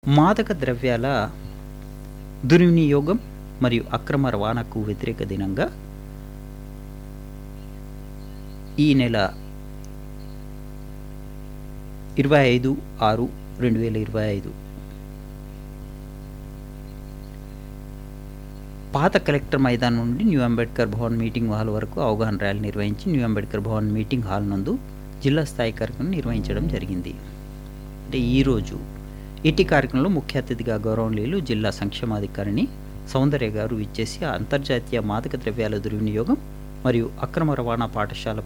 మాదక ద్రవ్యాల దుర్వినియోగం మరియు అక్రమ రవాణాకు వ్యతిరేక దినంగా ఈ నెల ఇరవై ఐదు ఆరు రెండు వేల ఇరవై ఐదు పాత కలెక్టర్ మైదానం నుండి new Ambedkar Bhavan meeting hall వరకు అవగాహన ర్యాలీ నిర్వహించి new Ambedkar Bhavan meeting hall నందు జిల్లా స్థాయి కార్యక్రమం నిర్వహించడం జరిగింది అంటే ఈరోజు ఇటీ కార్యక్రమంలో ముఖ్య అతిథిగా గౌరవనీయులు జిల్లా సంక్షేమాధికారిని సౌందర్య గారు ఇచ్చేసి అంతర్జాతీయ మాదక ద్రవ్యాల దుర్వినియోగం మరియు అక్రమ రవాణా పాఠశాల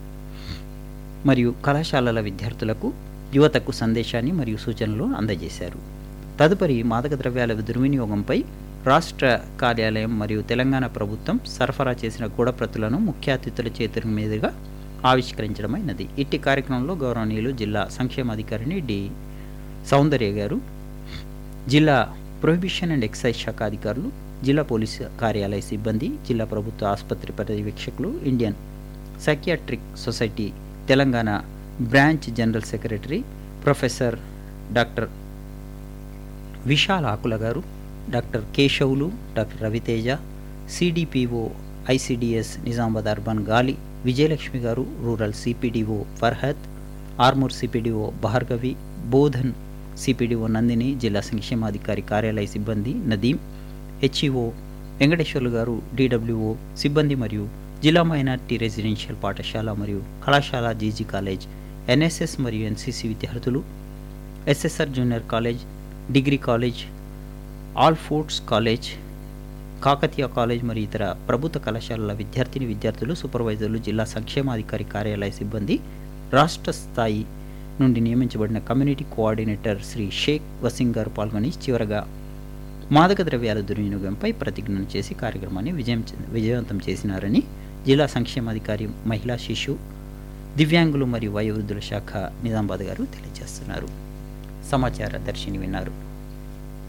మరియు కళాశాలల విద్యార్థులకు యువతకు సందేశాన్ని మరియు సూచనలు అందజేశారు తదుపరి మాదక ద్రవ్యాల దుర్వినియోగంపై రాష్ట్ర కార్యాలయం మరియు తెలంగాణ ప్రభుత్వం సరఫరా చేసిన గూఢప్రతులను ముఖ్య అతిథుల చేతుల మీదుగా ఆవిష్కరించడమైనది ఇట్టి కార్యక్రమంలో గౌరవనీయులు జిల్లా సంక్షేమాధికారిని డి సౌందర్య గారు జిల్లా ప్రొహిబిషన్ అండ్ ఎక్సైజ్ శాఖ అధికారులు జిల్లా పోలీసు కార్యాలయ సిబ్బంది జిల్లా ప్రభుత్వ ఆసుపత్రి పర్యవేక్షకులు Indian psychiatric society Telangana branch general secretary professor doctor Vishal Akula garu doctor Keshavulu doctor Raviteja CDPO ICDS Nizamabad urban Gali Vijayalakshmi garu rural CPDO Farhat Armoor CPDO Bhargavi Bodhan CPDO Nandini జిల్లా సంక్షేమాధికారి కార్యాలయ సిబ్బంది నదీం హెచ్ఈఓ వెంకటేశ్వర్లు గారు డిడబ్ల్యూఓ సిబ్బంది మరియు జిల్లా మైనార్టీ రెసిడెన్షియల్ పాఠశాల మరియు కళాశాల జీజీ కాలేజ్ ఎన్ఎస్ఎస్ మరియు ఎన్సిసి విద్యార్థులు SSR junior college degree college all forts college Kakatiya college మరియు ఇతర ప్రభుత్వ కళాశాలల విద్యార్థిని విద్యార్థులు సూపర్వైజర్లు జిల్లా సంక్షేమాధికారి కార్యాలయ సిబ్బంది రాష్ట్ర స్థాయి నుండి నియమించబడిన కమ్యూనిటీ కోఆర్డినేటర్ శ్రీ షేక్ వసీం గారు పాల్గొని చివరగా మాదక ద్రవ్యాల దుర్వినియోగంపై ప్రతిజ్ఞ చేసి కార్యక్రమాన్ని విజయం చే- విజయవంతం చేసినారని జిల్లా సంక్షేమాధికారి మహిళా శిశు దివ్యాంగులు మరియు వయోవృద్ధుల శాఖ నిజామాబాద్ గారు తెలియజేస్తున్నారు సమాచార దర్శిని విన్నారు